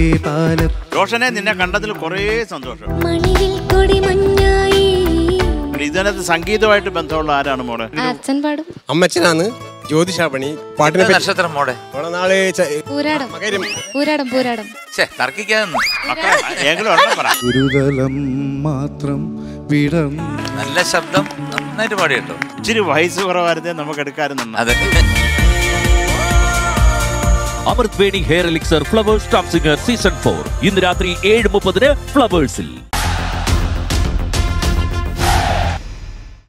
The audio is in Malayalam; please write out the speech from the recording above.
പാലം റോഷനെ നിന്നെ കണ്ടതിൽ കുറേ സന്തോഷം മണിയിൽ കൊടി മഞ്ഞായി ഇതിനകത്ത് സംഗീതമായിട്ട് ബന്ധമുള്ള ആരാണ് മോളെ അച്ഛൻ പാടും അമ്മച്ചനാണ് ജ്യോതിഷാപണി പാട്ടിനെ പറ്റി നക്ഷത്രം മോടെ കുറെ നാള് ച- പൂരാടം മകരം പൂരാടം പൂരാടം ഛേ തർക്കിക്കാന്ന് മക്കളെ ഏതെങ്കിലും ഒരെണ്ണം പറ ഗുരുതലം മാത്രം വിടം നല്ല ശബ്ദം നന്നായിട്ട് പാടി കേട്ടോ ഇച്ചിരി വയസ്സ് കുറവായിരുന്നേ നമുക്ക് എടുക്കാറുണ്ട് അതെ Amrut Veni hair elixir Flowers top singer season four ഇന്ന് രാത്രി ഏഴ് മുപ്പതിന് ഫ്ലവേഴ്സിൽ